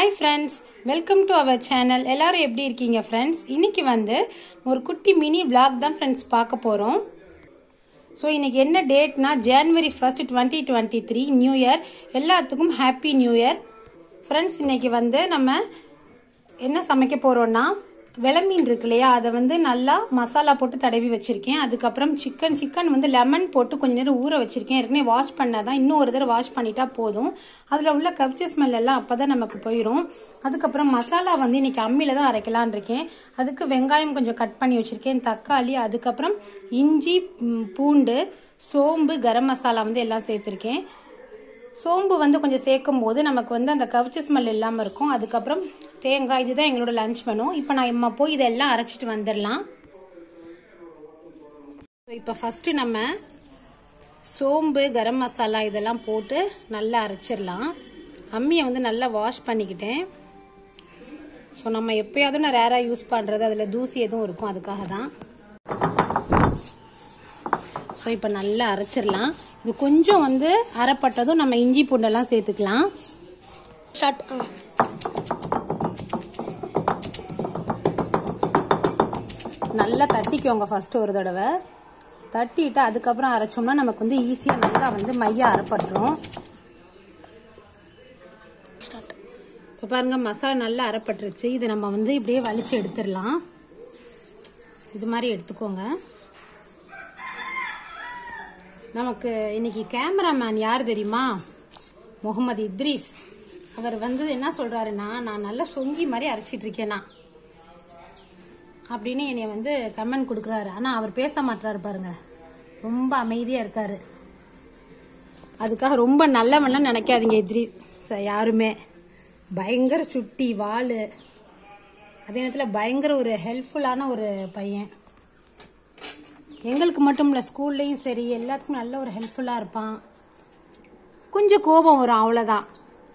Hi friends welcome to our channel எல்லாரும் எப்படி இருக்கீங்க ஃப்ரெண்ட்ஸ் இன்னைக்கு வந்து ஒரு குட்டி மினி vlog தான் ஃப்ரெண்ட்ஸ் பார்க்க போகிறோம் ஸோ இன்னைக்கு என்ன டேட்னா January first twenty twenty three new year எல்லாத்துக்கும் ஹாப்பி நியூ இயர் ஃப்ரெண்ட்ஸ் இன்னைக்கு வந்து நம்ம என்ன சமைக்க போகிறோம்னா வெளமீன் இருக்கு இல்லையா அதை வந்து நல்லா மசாலா போட்டு தடவி வச்சிருக்கேன் அதுக்கப்புறம் சிக்கன் சிக்கன் வந்து லெமன் போட்டு கொஞ்ச நேரம் ஊற வச்சிருக்கேன் ஏற்கனவே வாஷ் பண்ணாதான் இன்னும் ஒரு தடவை வாஷ் பண்ணிட்டா போதும் அதில் உள்ள கவிச்ச ஸ்மெல் எல்லாம் அப்பதான் நமக்கு போயிடும் அதுக்கப்புறம் மசாலா வந்து இன்னைக்கு அம்மியில தான் அரைக்கலான் இருக்கேன் அதுக்கு வெங்காயம் கொஞ்சம் கட் பண்ணி வச்சிருக்கேன் தக்காளி அதுக்கப்புறம் இஞ்சி ம், பூண்டு சோம்பு கரம் மசாலா வந்து எல்லாம் சேர்த்திருக்கேன் சோம்பு வந்து கொஞ்சம் சேர்க்கும் போது நமக்கு வந்து அந்த கவிச்ச ஸ்மெல் இல்லாமல் இருக்கும் அதுக்கப்புறம் தேங்காய் இதுதான் எங்களோட லஞ்ச் மெனு இப்போ நான் இம்மா போய் இதெல்லாம் அரைச்சிட்டு வந்துடலாம் இப்போ ஃபர்ஸ்ட் நம்ம சோம்பு கரம் மசாலா இதெல்லாம் போட்டு நல்லா அரைச்சிடலாம் அம்மியை வந்து நல்லா வாஷ் பண்ணிக்கிட்டேன் ஸோ நம்ம எப்பயாவது நான் ரேராக யூஸ் பண்ணுறது அதில் தூசி எதுவும் இருக்கும் அதுக்காக தான் ஸோ இப்போ நல்லா அரைச்சிடலாம் இது கொஞ்சம் வந்து அரைப்பட்டதும் நம்ம இஞ்சி பூண்டெல்லாம் சேர்த்துக்கலாம் ஸ்டார்ட் நல்லா தட்டிக்கோங்க ஃபர்ஸ்ட் ஒரு தடவை தட்டிட்டு அதுக்கப்புறம் அரைச்சோம்னா நமக்கு வந்து ஈஸியாக நல்லா வந்து மைய அரைப்பட்டுரும் ஸ்டார்ட் இப்போ பாருங்க மசாலா நல்லா அரைப்பட்டுருச்சு இதை நம்ம வந்து இப்படியே வலிச்சு எடுத்துடலாம் இது மாதிரி எடுத்துக்கோங்க நமக்கு இன்னைக்கு கேமராமேன் யார் தெரியுமா முகமது இத்ரீஸ் அவர் வந்து என்ன சொல்றாருன்னா நான் நல்லா சொங்கி மாதிரி அரைச்சிட்டு இருக்கேனா அப்படின்னு என்னைய வந்து கமெண்ட் கொடுக்குறாரு ஆனா அவர் பேச மாட்டாரு பாருங்க ரொம்ப அமைதியா இருக்காரு அதுக்காக ரொம்ப நல்லவன்லாம் நினைக்காதீங்க எதிரி யாருமே பயங்கர சுட்டி வாளு அதே நேரத்தில் பயங்கர ஒரு ஹெல்ப்ஃபுல்லான ஒரு பையன் எங்களுக்கு மட்டும் இல்லை ஸ்கூல்லையும் சரி எல்லாத்துக்கும் நல்ல ஒரு ஹெல்ப்ஃபுல்லாக இருப்பான் கொஞ்சம் கோபம் வரும் அவ்வளோதான்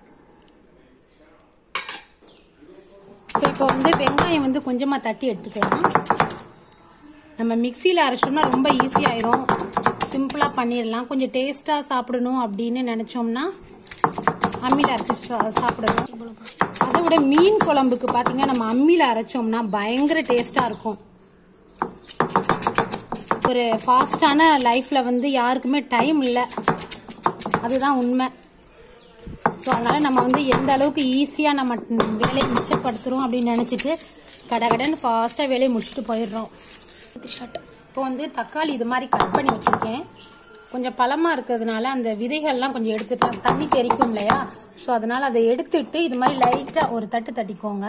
ஸோ இப்போ வந்து வெங்காயம் வந்து கொஞ்சமாக தட்டி எடுத்துக்கலாம் நம்ம மிக்சியில் அரைச்சோம்னா ரொம்ப ஈஸியாயிரும் சிம்பிளாக பண்ணிடலாம் கொஞ்சம் டேஸ்ட்டாக சாப்பிடணும் அப்படின்னு நினச்சோம்னா அம்மியில் அரைச்சி சா- சாப்பிடணும் அதை விட மீன் குழம்புக்கு பார்த்தீங்கன்னா நம்ம அம்மியில் அரைச்சோம்னா பயங்கர டேஸ்ட்டாக இருக்கும் ஒரு ஃபாஸ்டான லைஃப்பில் வந்து யாருக்குமே டைம் இல்லை அதுதான் உண்மை ஸோ அதனால நம்ம வந்து எந்த அளவுக்கு ஈஸியாக நம்ம வேலையை மிச்சப்படுத்துகிறோம் அப்படின்னு நினச்சிட்டு கடகடன்னு ஃபாஸ்ட்டாக வேலையை முடிச்சுட்டு போயிடுறோம் ஸ்டார்ட் இப்போ வந்து தக்காளி இது மாதிரி கட் பண்ணி வச்சிருக்கேன் கொஞ்சம் பழமாக இருக்கிறதுனால அந்த விதைகள்லாம் கொஞ்சம் எடுத்துட்டு தண்ணி தெறிக்கும் இல்லையா ஸோ அதனால அதை எடுத்துட்டு இது மாதிரி லைட்டாக ஒரு தட்டு தட்டிக்கோங்க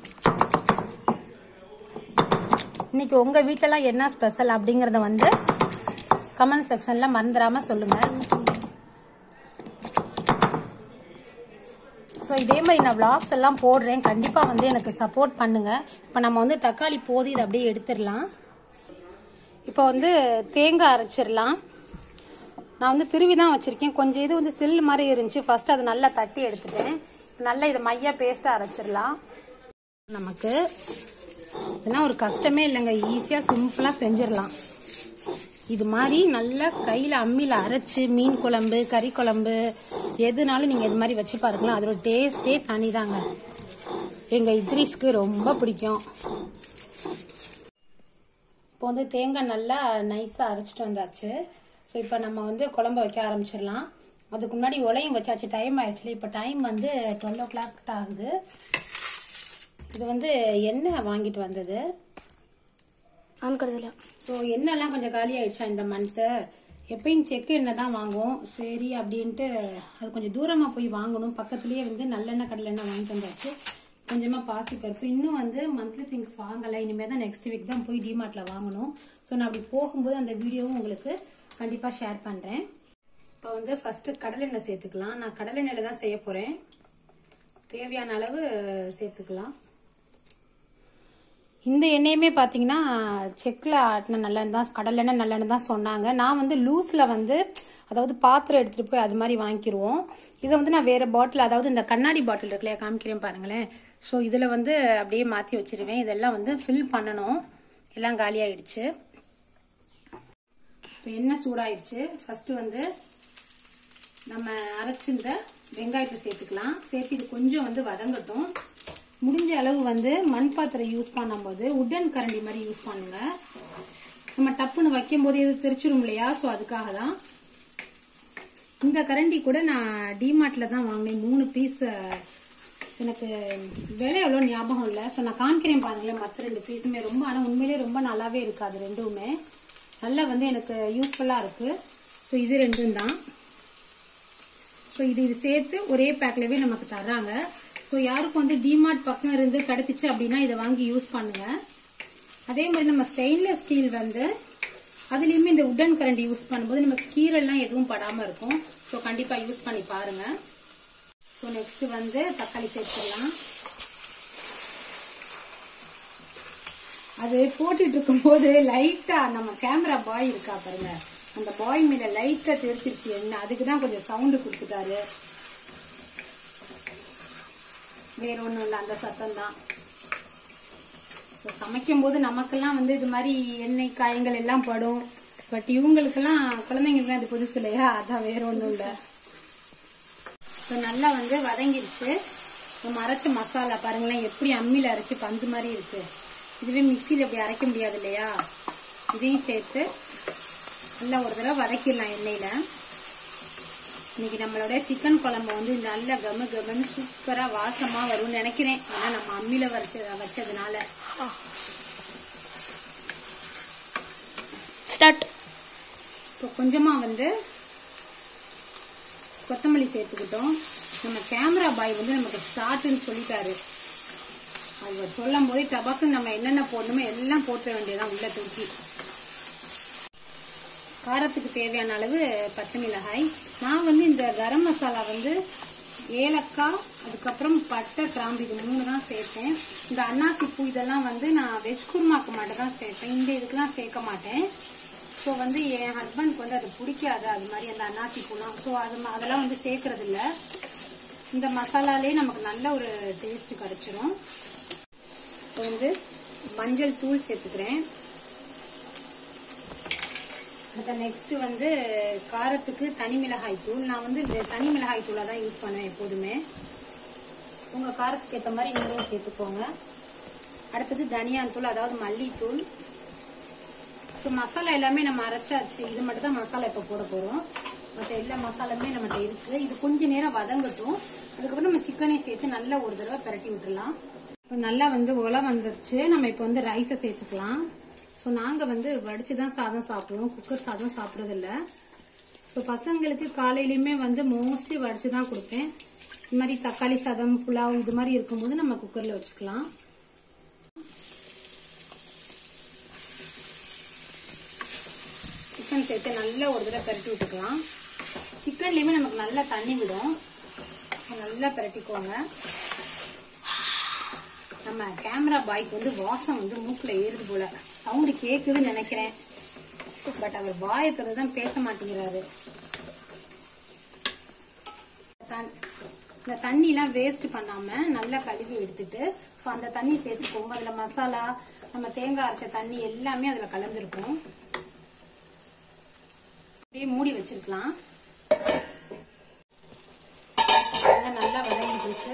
இன்னைக்கு உங்கள் வீட்டிலலாம் என்ன ஸ்பெஷல் அப்படிங்கிறத வந்து கமெண்ட் செக்ஷனில் மறந்துடாம சொல்லுங்கள் ஸோ இதே மாதிரி நான் vlogs எல்லாம் போடுறேன் கண்டிப்பாக வந்து எனக்கு சப்போர்ட் பண்ணுங்கள் இப்போ நம்ம வந்து தக்காளி போது இதை அப்படியே எடுத்துடலாம் இப்போ வந்து தேங்காய் அரைச்சிடலாம் நான் வந்து திருவி தான் வச்சுருக்கேன் கொஞ்சம் இது வந்து சில்லு மாதிரி இருந்துச்சு ஃபர்ஸ்ட் அதை நல்லா தட்டி எடுத்துட்டேன் நல்லா இதை மையா பேஸ்ட்டாக அரைச்சிடலாம் நமக்கு இதெல்லாம் ஒரு கஷ்டமே இல்லைங்க ஈஸியாக சிம்பிளாக செஞ்சிடலாம் இது மாதிரி நல்லா கையில் அம்மியில் அரைச்சு மீன் குழம்பு கறி குழம்பு எதுனாலும் நீங்கள் இது மாதிரி வச்சு பாருங்களேன் அதோட டேஸ்டே தனிதாங்க எங்கள் இத்ரீஸ்க்கு ரொம்ப பிடிக்கும் இப்போ வந்து தேங்காய் நல்லா நைஸாக அரைச்சிட்டு வந்தாச்சு ஸோ இப்போ நம்ம வந்து குழம்பு வைக்க ஆரம்பிச்சிடலாம் அதுக்கு முன்னாடி உலையும் வச்சாச்சு டைம் ஆயிடுச்சு இப்போ டைம் வந்து டுவெல் ஓ கிளாக் ஆகுது இது வந்து எண்ணெய் வாங்கிட்டு வந்தது ஆன் கருதல ஸோ எண்ணெய்லாம் கொஞ்சம் காலி ஆயிடுச்சா இந்த மந்த்து எப்பயும் செக்கு எண்ணெய் தான் வாங்குவோம் சரி அப்படின்ட்டு அது கொஞ்சம் தூரமாக போய் வாங்கணும் பக்கத்துலேயே வந்து நல்லெண்ணெய் கடலெண்ணெய் வாங்கிட்டு வந்தாச்சு கொஞ்சமாக பாசி பருப்பு இன்னும் வந்து மந்த்லி திங்ஸ் வாங்கலை இனிமேல் தான் நெக்ஸ்ட் வீக் தான் போய் டிமார்ட்டில் வாங்கணும் ஸோ நான் அப்படி போகும்போது அந்த வீடியோவும் உங்களுக்கு கண்டிப்பாக ஷேர் பண்ணுறேன் இப்போ வந்து ஃபஸ்ட்டு கடலெண்ணெய் சேர்த்துக்கலாம் நான் கடலெண்ணெயில் தான் செய்ய போகிறேன் தேவையான அளவு சேர்த்துக்கலாம் இந்த எண்ணெயுமே பார்த்தீங்கன்னா செக்கில் ஆட்டின நல்லெண்ணெய் தான் கடலெண்ணெய் நல்லெண்ணெய் தான் சொன்னாங்க நான் வந்து லூஸில் வந்து அதாவது பாத்திரம் எடுத்துகிட்டு போய் அது மாதிரி வாங்கிக்கிருவோம் இதை வந்து நான் வேறு பாட்டில் அதாவது இந்த கண்ணாடி பாட்டில் இருக்கு இல்லையா காமிக்கிறேன் பாருங்களேன் ஸோ இதில் வந்து அப்படியே மாற்றி வச்சிருவேன் இதெல்லாம் வந்து ஃபில் பண்ணணும் எல்லாம் காலி ஆயிடுச்சு இப்போ எண்ணெய் சூடாயிருச்சு ஃபர்ஸ்ட் வந்து நம்ம அரைச்சிருந்த வெங்காயத்தை சேர்த்துக்கலாம் சேர்த்து இது கொஞ்சம் வந்து வதங்கட்டும் முடிஞ்ச அளவு வந்து மண் பாத்திரம் யூஸ் பண்ணும்போது உடன் கரண்டி மாதிரி யூஸ் பண்ணுங்க நம்ம டப்புன்னு வைக்கும் போது எது தெரிச்சிரும் இல்லையா ஸோ அதுக்காக தான் இந்த கரண்டி கூட நான் டிமார்ட்ல தான் வாங்கினேன் மூணு பீஸ் எனக்கு விலை எவ்வளோ ஞாபகம் இல்லை ஸோ நான் காமிக்கிறேன் பாருங்களேன் மற்ற ரெண்டு பீஸுமே ரொம்ப ஆனால் உண்மையிலேயே ரொம்ப நல்லாவே இருக்காது ரெண்டுமே நல்லா வந்து எனக்கு யூஸ்ஃபுல்லாக இருக்கு ஸோ இது ரெண்டும் தான் ஸோ இது இது சேர்த்து ஒரே பேக்லவே நமக்கு தர்றாங்க ஸோ யாருக்கும் வந்து டிமார்ட் பக்கம் இருந்து கிடைச்சிச்சு அப்படின்னா இதை வாங்கி யூஸ் பண்ணுங்க அதே மாதிரி நம்ம ஸ்டெயின்லெஸ் ஸ்டீல் வந்து அதுலேயுமே இந்த உடன் கரண்ட் யூஸ் பண்ணும்போது நமக்கு கீரெல்லாம் எதுவும் படாமல் இருக்கும் ஸோ கண்டிப்பாக யூஸ் பண்ணி பாருங்க ஸோ நெக்ஸ்ட் வந்து தக்காளி சேர்த்துடலாம் அது போட்டுட்டு இருக்கும்போது லைட்டா நம்ம கேமரா பாய் இருக்கா பாருங்க அந்த பாய் மேல லைட்டா தெரிச்சிருச்சு என்ன அதுக்கு தான் கொஞ்சம் சவுண்டு கொடுத்துட்டாரு வேற ஒண்ணும் இல்லை அந்த சத்தம் தான் சமைக்கும் போது நமக்கெல்லாம் வந்து இது மாதிரி எண்ணெய் காயங்கள் எல்லாம் படும் பட் இவங்களுக்கெல்லாம் குழந்தைங்களுக்கு அது புதுசு இல்லையா அதான் வேற ஒண்ணும் இல்லை ஸோ நல்லா வந்து வதங்கிருச்சு நம்ம அரைச்ச மசாலா பாருங்களேன் எப்படி அம்மியில் அரைச்சு பந்து மாதிரி இருக்கு இதுவே மிக்சியில் அப்படி அரைக்க முடியாது இல்லையா இதையும் சேர்த்து நல்லா ஒரு தடவை வதக்கிடலாம் எண்ணெயில் இன்னைக்கு நம்மளோட சிக்கன் குழம்பு வந்து நல்ல கம கமன்னு சூப்பராக வாசமாக வரும்னு நினைக்கிறேன் ஏன்னா நம்ம அம்மியில் வரைச்ச வச்சதுனால ஸ்டார்ட் இப்போ கொஞ்சமாக வந்து கொத்தமல்லி சேர்த்துக்கிட்டோம் நம்ம கேமரா பாய் வந்து நமக்கு ஸ்டார்ட்னு சொல்லிட்டாரு அவர் சொல்லும் போது டபாக்குன்னு நம்ம என்னென்ன போடணுமோ எல்லாம் போட்டுற வேண்டியதான் உள்ள தூக்கி காரத்துக்கு தேவையான அளவு பச்சை மிளகாய் நான் வந்து இந்த கரம் மசாலா வந்து ஏலக்காய் அதுக்கப்புறம் பட்டை கிராம்பு இது மூணு தான் சேர்த்தேன் இந்த அன்னாசி பூ இதெல்லாம் வந்து நான் வெஜ் குருமாக்கு மட்டும் தான் சேர்ப்பேன் இந்த இதுக்கெல்லாம் சேர்க்க மாட்டேன் ஸோ வந்து என் ஹஸ்பண்ட்க்கு வந்து அது பிடிக்காது அது மாதிரி அந்த அன்னாசி பூலாம் ஸோ அது ம- அதெல்லாம் வந்து சேர்க்கறது இல்ல இந்த மசாலாலே நமக்கு நல்ல ஒரு டேஸ்ட் கிடைச்சிரும் இப்போ வந்து மஞ்சள் தூள் சேர்த்துக்கிறேன் அடுத்த நெக்ஸ்ட் வந்து காரத்துக்கு தனி மிளகாய் தூள் நான் வந்து இந்த தனி மிளகாய் தூளை தான் யூஸ் பண்ணுவேன் எப்போதுமே உங்க காரத்துக்கு ஏற்ற மாதிரி நீங்களும் சேர்த்துக்கோங்க அடுத்தது தனியான் தூள் அதாவது மல்லித்தூள் ஸோ மசாலா எல்லாமே நம்ம அரைச்சாச்சு இது மட்டும் தான் மசாலா இப்போ போட போறோம் மற்ற எல்லா மசாலாமே நம்மகிட்ட இருக்கு இது கொஞ்ச நேரம் வதங்கட்டும் அதுக்கப்புறம் நம்ம சிக்கனையும் சேர்த்து நல்லா ஒரு தடவை பிரட்டி விட்டுறலாம் இப்போ நல்லா வந்து உலை வந்துருச்சு நம்ம இப்போ வந்து ரைஸை சேர்த்துக்கலாம் ஸோ நாங்கள் வந்து வடிச்சு தான் சாதம் சாப்பிடுவோம் குக்கர் சாதம் சாப்பிட்றதில்ல ஸோ பசங்களுக்கு காலையிலையுமே வந்து மோஸ்ட்லி வடிச்சு தான் கொடுப்பேன் இந்த மாதிரி தக்காளி சாதம் புலாவ் இது மாதிரி இருக்கும்போது நம்ம குக்கரில் வச்சுக்கலாம் சிக்கன் சேர்த்து நல்லா ஒரு தடவை பரட்டி விட்டுக்கலாம் சிக்கன்லேயுமே நமக்கு நல்லா தண்ணி விடும் ஸோ நல்லா பரட்டிக்கோங்க நம்ம கேமரா பாய்க்கு வந்து வாசம் வந்து மூக்குல ஏறுது போல சவுண்டு கேக்குதுன்னு நினைக்கிறேன் பட் அவர் வாயை திறந்து தான் பேச மாட்டேங்கிறாரு தன்- இந்த தண்ணிலாம் வேஸ்ட் பண்ணாம நல்லா கழுவி எடுத்துட்டு ஸோ அந்த தண்ணி சேர்த்துக்கோங்க அதுல மசாலா நம்ம தேங்காய் அரைச்ச தண்ணி எல்லாமே அதுல கலந்துருக்கும் அப்படியே மூடி வச்சிருக்கலாம் எல்லாம் நல்லா வதங்கிடுச்சு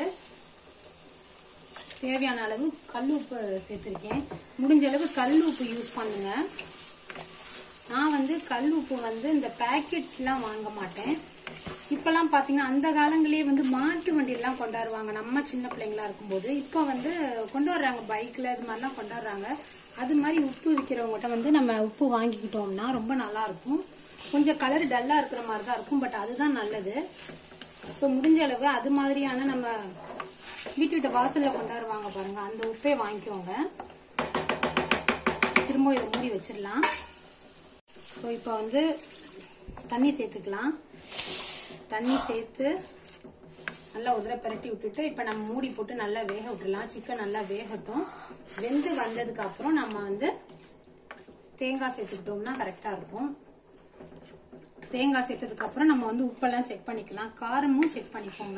தேவையான அளவு கல் உப்பு சேர்த்திருக்கேன் முடிஞ்ச அளவு கல் உப்பு யூஸ் பண்ணுங்க நான் வந்து கல் உப்பு வந்து இந்த பேக்கெட்லாம் வாங்க மாட்டேன் இப்பெல்லாம் பாத்தீங்கன்னா அந்த காலங்களே வந்து மாட்டு வண்டியெல்லாம் கொண்டாடுவாங்க நம்ம சின்ன பிள்ளைங்களா இருக்கும்போது இப்போ வந்து கொண்டு வர்றாங்க பைக்ல இது மாதிரிலாம் கொண்டாடுறாங்க அது மாதிரி உப்பு விற்கிறவங்ககிட்ட வந்து நம்ம உப்பு வாங்கிக்கிட்டோம்னா ரொம்ப நல்லா இருக்கும் கொஞ்சம் கலர் டல்லா இருக்கிற மாதிரி தான் இருக்கும் பட் அதுதான் நல்லது ஸோ முடிஞ்ச அளவு அது மாதிரியான நம்ம வீட்டு விட்ட வாசல்ல கொண்டாடுவாங்க பாருங்க அந்த உப்பே வாங்கிக்கோங்க திரும்ப இதை மூடி வச்சிடலாம் ஸோ இப்போ வந்து தண்ணி சேர்த்துக்கலாம் தண்ணி சேர்த்து நல்லா உதிரை பரட்டி விட்டுட்டு இப்போ நம்ம மூடி போட்டு நல்லா வேக விட்டுடலாம் சிக்கன் நல்லா வேகட்டும் வெந்து வந்ததுக்கு அப்புறம் நம்ம வந்து தேங்காய் சேர்த்துக்கிட்டோம்னா கரெக்டாக இருக்கும் தேங்காய் சேர்த்ததுக்கு அப்புறம் நம்ம வந்து உப்பெல்லாம் செக் பண்ணிக்கலாம் காரமும் செக் பண்ணிக்கோங்க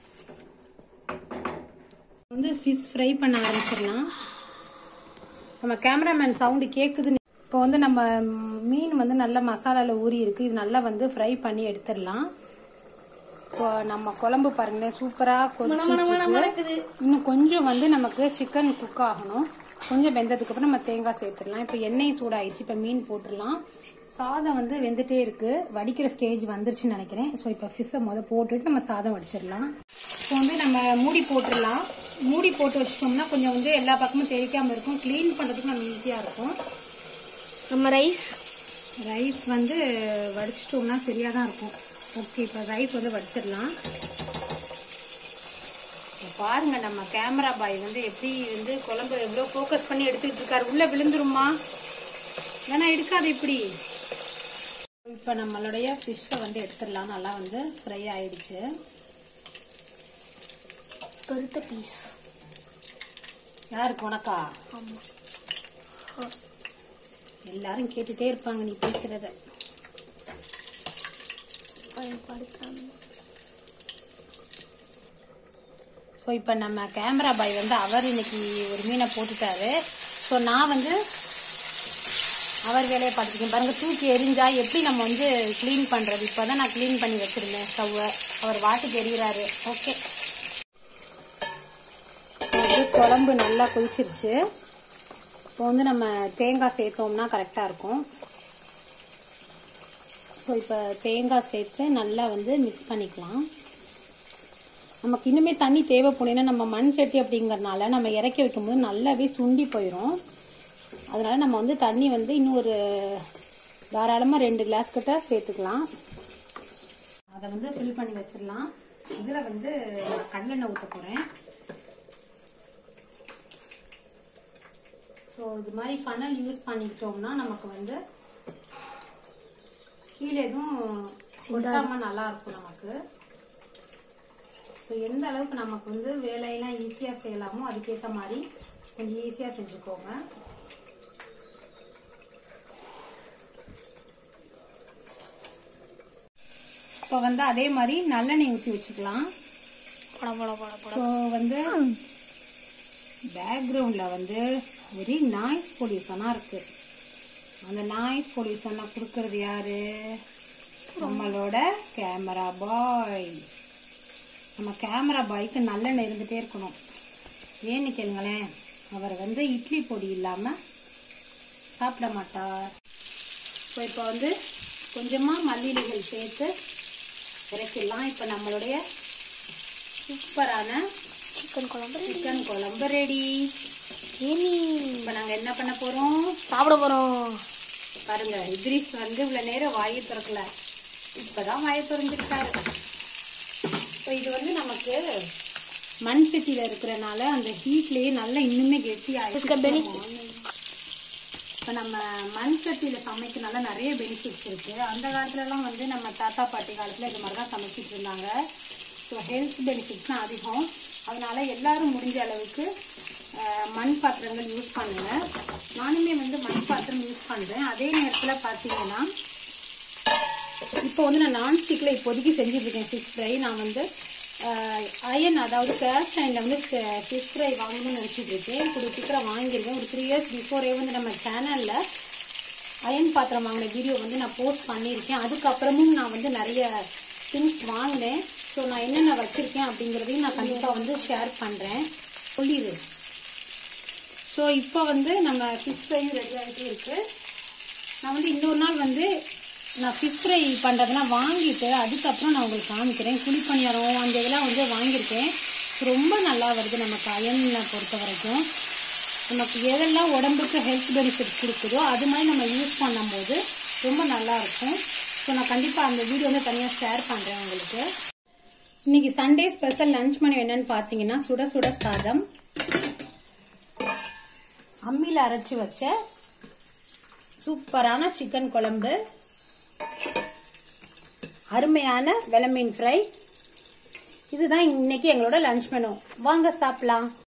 வந்து ஃபிஷ் ஃப்ரை பண்ண ஆரம்பிச்சிடலாம் நம்ம கேமராமேன் சவுண்டு கேட்குதுன்னு இப்போ வந்து நம்ம மீன் வந்து நல்ல மசாலால ஊறி இருக்கு இது நல்லா வந்து ஃப்ரை பண்ணி எடுத்துடலாம் இப்போ நம்ம குழம்பு பாருங்களேன் சூப்பராக கொதிச்சிட்டு இன்னும் கொஞ்சம் வந்து நமக்கு சிக்கன் குக் ஆகணும் கொஞ்சம் வெந்ததுக்கு அப்புறம் நம்ம தேங்காய் சேர்த்துடலாம் இப்போ எண்ணெய் சூடாயிடுச்சு இப்போ மீன் போட்டுடலாம் சாதம் வந்து வெந்துட்டே இருக்கு வடிக்கிற ஸ்டேஜ் வந்துருச்சுன்னு நினைக்கிறேன் ஸோ இப்போ ஃபிஷ்ஷை முத போட்டுட்டு நம்ம சாதம் வடிச்சிடலாம் இப்போ வந்து நம்ம மூடி போட்டுடலாம் மூடி போட்டு வச்சிட்டோம்னா கொஞ்சம் வந்து எல்லா பக்கமும் தெரிக்காமல் இருக்கும் க்ளீன் பண்ணுறதுக்கு நம்ம ஈஸியாக இருக்கும் நம்ம ரைஸ் ரைஸ் வந்து வடிச்சிட்டோம்னா சரியாக தான் இருக்கும் ஓகே இப்போ ரைஸ் வந்து வடிச்சிடலாம் இப்ப பாருங்க நம்ம கேமரா பாய் வந்து எப்படி வந்து குழம்பு எவ்வளோ ஃபோக்கஸ் பண்ணி எடுத்துக்கிட்டு இருக்காரு உள்ள விழுந்துருமா வேணா எடுக்காது இப்படி இப்போ நம்மளுடைய ஃபிஷ்ஷை வந்து எடுத்துடலாம் நல்லா வந்து ஃப்ரை ஆயிடுச்சு பொருத்த பீஸ் யாருக்கு உனக்கா ஆமாம் எல்லாரும் கேட்டுட்டே இருப்பாங்க நீ பேசுறத படுத்தாங்க ஸோ இப்போ நம்ம கேமரா பாய் வந்து அவர் இன்னைக்கு ஒரு மீனை போட்டுட்டாரு ஸோ நான் வந்து அவர் வேலையை பார்த்துருக்கேன் பாருங்க தூக்கி எரிஞ்சா எப்படி நம்ம வந்து க்ளீன் பண்ணுறது இப்போ தான் நான் க்ளீன் பண்ணி வச்சிருந்தேன் ஸ்டவ்வை அவர் வாட்டுக்கு எரிகிறாரு ஓகே வந்து குழம்பு நல்லா கொதிச்சிருச்சு இப்போ வந்து நம்ம தேங்காய் சேர்த்தோம்னா கரெக்டாக இருக்கும் ஸோ இப்போ தேங்காய் சேர்த்து நல்லா வந்து மிக்ஸ் பண்ணிக்கலாம் நமக்கு இன்னுமே தண்ணி தேவைப்படும் ஏன்னா நம்ம மண் சட்டி அப்படிங்கறனால நம்ம இறக்கி வைக்கும்போது நல்லாவே சுண்டி போயிடும் அதனால நம்ம வந்து தண்ணி வந்து இன்னும் ஒரு தாராளமாக ரெண்டு கிளாஸ் கிட்ட சேர்த்துக்கலாம் அதை வந்து ஃபில் பண்ணி வச்சிடலாம் இதில் வந்து நான் கடலெண்ணெய் ஊற்ற போகிறேன் ஸோ இது மாதிரி ஃபனல் யூஸ் பண்ணிக்கிட்டோம்னா நமக்கு வந்து கீழே எதுவும் கொட்டாம நல்லா இருக்கும் நமக்கு ஸோ எந்த அளவுக்கு நமக்கு வந்து வேலையெல்லாம் ஈஸியாக செய்யலாமோ அதுக்கேற்ற மாதிரி கொஞ்சம் ஈஸியாக செஞ்சுக்கோங்க இப்போ வந்து அதே மாதிரி நல்லெண்ணெய் ஊற்றி வச்சுக்கலாம் பட பட பட பட ஸோ வந்து பேக்ரவுண்டில் வந்து வெரி நாய்ஸ் பொல்யூஷனாக இருக்கு அந்த நாய்ஸ் பொல்யூஷனை கொடுக்கறது யாரு நம்மளோட கேமரா பாய் நம்ம கேமரா பாய்க்கு நல்லெண்ணெய் இருந்துகிட்டே இருக்கணும் ஏன்னு கேளுங்களேன் அவர் வந்து இட்லி பொடி இல்லாமல் சாப்பிட மாட்டார் ஸோ இப்போ வந்து கொஞ்சமாக மல்லிகைகள் சேர்த்து இறக்கிடலாம் இப்போ நம்மளுடைய சூப்பரான சிக்கன் குழம்பு சிக்கன் குழம்பு ரெடி ஏனி இப்போ நாங்கள் என்ன பண்ண போகிறோம் சாப்பிட போகிறோம் பாருங்க இத்ரிஸ் வந்து இவ்வளவு நேரம் வாயை திறக்கல இப்பதான் வாயை திறந்துருக்காரு இப்போ இது வந்து நமக்கு மண் சட்டியில இருக்கிறனால அந்த ஹீட்லயே நல்லா இன்னுமே கெட்டி इसका benefit. இப்போ நம்ம மண் சட்டியில சமைக்கிறனால நிறைய பெனிஃபிட்ஸ் இருக்கு அந்த காலத்துல எல்லாம் வந்து நம்ம தாத்தா பாட்டி காலத்துல இது மாதிரி தான் சமைச்சிட்டு இருந்தாங்க ஸோ ஹெல்த் பெனிஃபிட்ஸ்லாம் அதிகம் அதனால எல்லாரும் முடிஞ்ச அளவுக்கு அஹ், மண் பாத்திரங்கள் யூஸ் பண்ணுங்க நானுமே வந்து மண் பாத்திரம் யூஸ் பண்றேன் அதே நேரத்தில் பார்த்தீங்கன்னா இப்போ வந்து நான் நான்ஸ்டிக்ல இப்போதைக்கு செஞ்சுட்டு இருக்கேன் ஃபிஷ் ஃப்ரை நான் வந்து அயன் அதாவது கேஸ்ட் அயனில் வந்து ஃபிஷ் ஃப்ரை வாங்கணும்னு நினச்சிட்டு இருக்கேன் கூடிய சீக்கிரம் வாங்கியிருக்கேன் ஒரு த்ரீ இயர்ஸ் பிஃபோரே வந்து நம்ம சேனலில் அயன் பாத்திரம் வாங்கின வீடியோ வந்து நான் போஸ்ட் பண்ணியிருக்கேன் அதுக்கப்புறமும் நான் வந்து நிறைய திங்ஸ் வாங்கினேன் ஸோ நான் என்னென்ன வச்சுருக்கேன் அப்படிங்கிறதையும் நான் கண்டிப்பாக வந்து ஷேர் பண்ணுறேன் சொல்லிடு ஸோ இப்போ வந்து நம்ம ஃபிஷ் ஃப்ரையும் ரெடி ஆகிட்டே இருக்குது நான் வந்து இன்னொரு நாள் வந்து நான் ஃபிஷ் ஃப்ரை பண்ணுறதெல்லாம் வாங்கிட்டு அதுக்கப்புறம் நான் உங்களுக்கு காமிக்கிறேன் குழிப்பணியாரம் அந்த இதெல்லாம் வந்து வாங்கியிருக்கேன் ரொம்ப நல்லா வருது நமக்கு அயனை பொறுத்த வரைக்கும் நமக்கு எதெல்லாம் உடம்புக்கு ஹெல்த் பெனிஃபிட் கொடுக்குதோ அது மாதிரி நம்ம யூஸ் பண்ணும்போது ரொம்ப நல்லா இருக்கும் ஸோ நான் கண்டிப்பாக அந்த வீடியோ வந்து தனியாக ஷேர் பண்ணுறேன் உங்களுக்கு இன்னைக்கு சண்டே ஸ்பெஷல் லஞ்ச் மெனு என்னன்னு பார்த்தீங்கன்னா சுட சுட சாதம் அம்மியில் அரைச்சி வச்ச சூப்பரான சிக்கன் குழம்பு அருமையான வெளமீன் ஃப்ரை இதுதான் இன்னைக்கு எங்களோட லஞ்ச் மெனு வாங்க சாப்பிடலாம்